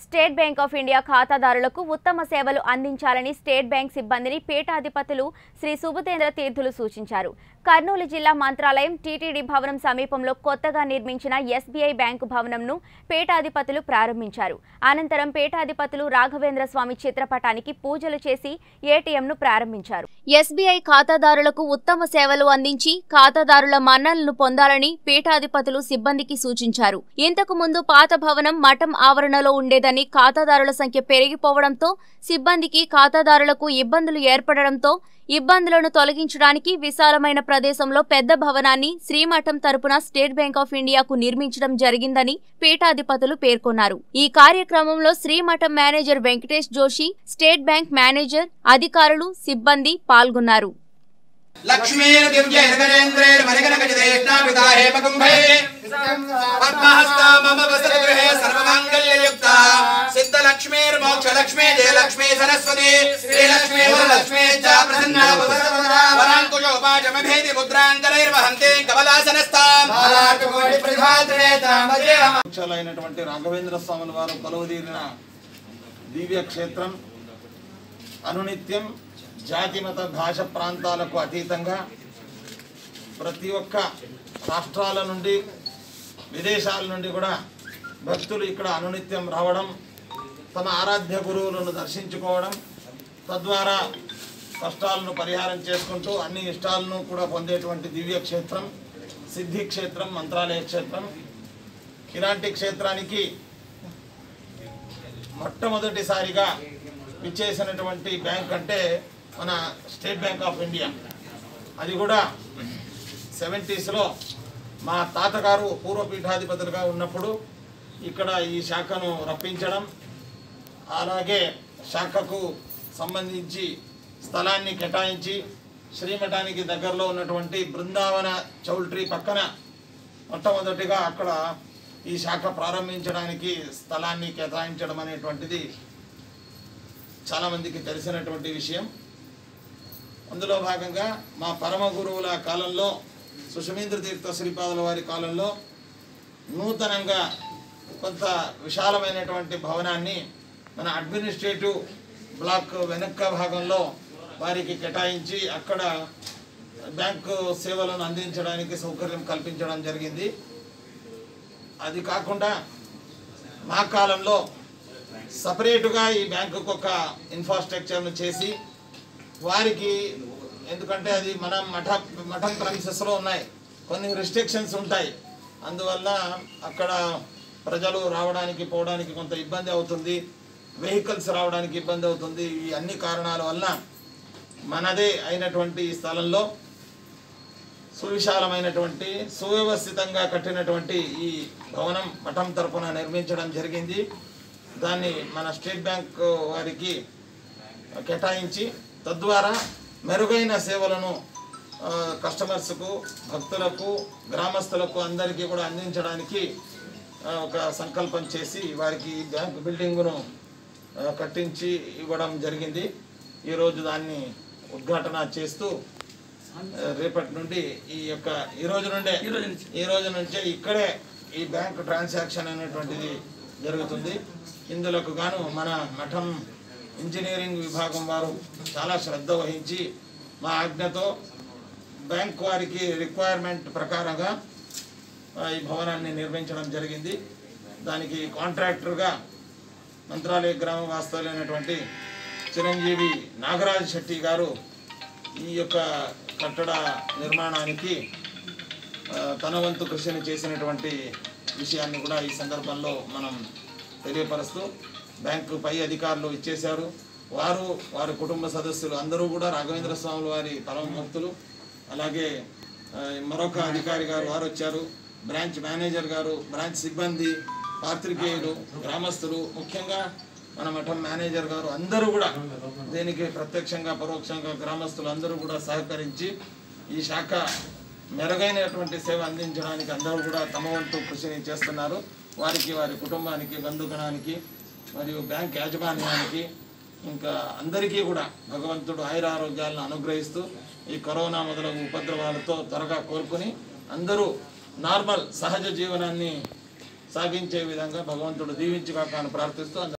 state bank of India ఖాతాదారులకు ఉత్తమ సేవలు అందించాలని స్టేట్ బ్యాంక్ సిబ్బందిని పీఠాధిపతులు శ్రీ సుబుతేంద్ర తీర్థులు సూచించారు కర్నూలు జిల్లా మంత్రాలయం టీటీడీ భవనం సమీపంలో కొత్తగా నిర్మించిన ఎస్బీఐ బ్యాంకు భవనంను పీఠాధిపతులు ప్రారంభించారు అనంతరం పీఠాధిపతులు రాఘవేంద్ర స్వామి చిత్రపటానికి పూజలు చేసి ఏటీఎంను ప్రారంభించారు ఎస్బీఐ ఖాతాదారులకు ఉత్తమ సేవలు అందించి ఖాతాదారుల మన్నలను పొందాలని పీఠాధిపతులు సిబ్బందికి సూచించారు ఇంతకు ముందు పాత భవనం మఠం ఆవరణలో ఉండేదని ఖాతాదారుల సంఖ్య పెరిగిపోవడంతో సిబ్బందికి ఖాతాదారులకు ఇబ్బందులు ఏర్పడడంతో ఇబ్బందులను తొలగించడానికి విశాలమైన ప్రదేశంలో పెద్ద భవనాన్ని శ్రీమఠం తరపున స్టేట్ బ్యాంక్ ఆఫ్ ఇండియాకు నిర్మించడం జరిగిందని పీఠాధిపతులు పేర్కొన్నారు ఈ కార్యక్రమంలో Srimatham manager Venkatesh Joshi State Bank manager అధికారులు సిబ్బంది పాల్గొన్నారు लक्ष्मीर्दिव्यैर्गजेन्द्रैर्मणिगणगजदेष्टापिता हेमकुम्भे पद्महस्ता मम वसतिगृहे सर्वमाङ्गल्ययुक्ता सिद्धलक्ष्मीर्मोक्षलक्ष्मी जयलक्ष्मी सरस्वती श्रीलक्ष्मी वरलक्ष्मी च प्रसन्ना वराङ्कुशोपाचमभेदि मुद्राङ्करैर्वहन्ते कमलासनस्ताम् పక్షాలైనటువంటి రాఘవేంద్ర స్వాముల వారు కొలువుదీరిన దివ్య క్షేత్రం అనునిత్యం జాతి మత భాష ప్రాంతాలకు అతీతంగా ప్రతి ఒక్క రాష్ట్రాల నుండి విదేశాల నుండి కూడా భక్తులు ఇక్కడ అనునిత్యం రావడం తమ ఆరాధ్య గురువులను దర్శించుకోవడం తద్వారా కష్టాలను పరిహారం చేసుకుంటూ అన్ని ఇష్టాలను కూడా పొందేటువంటి దివ్య క్షేత్రం సిద్ధి క్షేత్రం మంత్రాలయ క్షేత్రం ఇలాంటి క్షేత్రానికి మొట్టమొదటిసారిగా విచ్చేసినటువంటి బ్యాంక్ అంటే మన స్టేట్ బ్యాంక్ ఆఫ్ ఇండియా అది కూడా సెవెంటీస్లో మా తాతగారు పూర్వపీఠాధిపతులుగా ఉన్నప్పుడు ఇక్కడ ఈ శాఖను రప్పించడం అలాగే శాఖకు సంబంధించి స్థలాన్ని కేటాయించి శ్రీమఠానికి దగ్గరలో ఉన్నటువంటి బృందావన చౌల్ట్రీ పక్కన మొట్టమొదటిగా అక్కడ ఈ శాఖ ప్రారంభించడానికి స్థలాన్ని కేటాయించడం అనేటువంటిది చాలామందికి తెలిసినటువంటి విషయం అందులో భాగంగా మా పరమ గురువుల కాలంలో సుషమేంద్ర తీర్థ శ్రీపాదుల వారి కాలంలో నూతనంగా కొంత విశాలమైనటువంటి భవనాన్ని మన అడ్మినిస్ట్రేటివ్ బ్లాక్ వెనక్క భాగంలో వారికి కేటాయించి అక్కడ బ్యాంకు సేవలను అందించడానికి సౌకర్యం కల్పించడం జరిగింది అది కాకుండా మా కాలంలో సపరేటుగా ఈ బ్యాంకుకు ఒక ఇన్ఫ్రాస్ట్రక్చర్ను చేసి వారికి ఎందుకంటే అది మన మఠ మఠం ప్రెమిసెస్లో ఉన్నాయి కొన్ని రిస్ట్రిక్షన్స్ ఉంటాయి అందువల్ల అక్కడ ప్రజలు రావడానికి పోవడానికి కొంత ఇబ్బంది అవుతుంది వెహికల్స్ రావడానికి ఇబ్బంది అవుతుంది ఈ అన్ని కారణాల వల్ల మనదే అయినటువంటి ఈ స్థలంలో సువిశాలమైనటువంటి సువ్యవస్థితంగా కట్టినటువంటి ఈ భవనం మఠం తరపున నిర్మించడం జరిగింది దాన్ని మన స్టేట్ బ్యాంక్ వారికి కేటాయించి తద్వారా మెరుగైన సేవలను ఆ, కస్టమర్స్కు భక్తులకు గ్రామస్తులకు అందరికీ కూడా అందించడానికి ఆ, ఒక సంకల్పం చేసి వారికి ఈ బ్యాంక్ బిల్డింగును ఆ, కట్టించి ఇవ్వడం జరిగింది ఈరోజు దాన్ని ఉద్ఘాటన చేస్తూ ఆ, రేపటి నుండి ఈ యొక్క ఈ రోజు నుండే ఈ రోజు నుంచే ఇక్కడే ఈ బ్యాంక్ ట్రాన్సాక్షన్ అనేటువంటిది జరుగుతుంది ఇందులోకి గాను మన మఠం ఇంజనీరింగ్ విభాగం వారు చాలా శ్రద్ధ వహించి మా ఆజ్ఞతో బ్యాంక్ వారికి రిక్వైర్మెంట్ ప్రకారంగా ఆ, ఈ భవనాన్ని నిర్మించడం జరిగింది దానికి కాంట్రాక్టర్గా మంత్రాలయ గ్రామ వాస్తవులైనటువంటి చిరంజీవి నాగరాజ్ శెట్టి గారు ఈ యొక్క కట్టడ నిర్మాణానికి ఆ, తన వంతు కృషిని చేసినటువంటి విషయాన్ని కూడా ఈ సందర్భంలో మనం తెలియపరుస్తూ బ్యాంకు పై అధికారులు ఇచ్చేశారు వారు వారి కుటుంబ సదస్సులు అందరూ కూడా రాఘవేంద్ర స్వాముల వారి పరమ భక్తులు అలాగే ఆ, మరొక అధికారి గారు వారు వచ్చారు బ్రాంచ్ మేనేజర్ గారు బ్రాంచ్ సిబ్బంది పాత్రికేయులు గ్రామస్తులు ముఖ్యంగా మన మఠం మేనేజర్ గారు అందరూ కూడా దీనికి ప్రత్యక్షంగా పరోక్షంగా గ్రామస్తులు అందరూ కూడా సహకరించి ఈ శాఖ మెరుగైనటువంటి సేవ అందించడానికి అందరూ కూడా తమ వంతు కృషిని చేస్తున్నారు వారికి వారి కుటుంబానికి బంధుగణానికి మరియు బ్యాంక్ యాజమాన్యానికి ఇంకా అందరికీ కూడా భగవంతుడు ఆయుర ఆరోగ్యాలను అనుగ్రహిస్తూ ఈ కరోనా మొదలగు ఉపద్రవాలతో త్వరగా కోలుకొని అందరూ నార్మల్ సహజ జీవనాన్ని సాగించే విధంగా భగవంతుడు దీవించుగాక అని ప్రార్థిస్తూ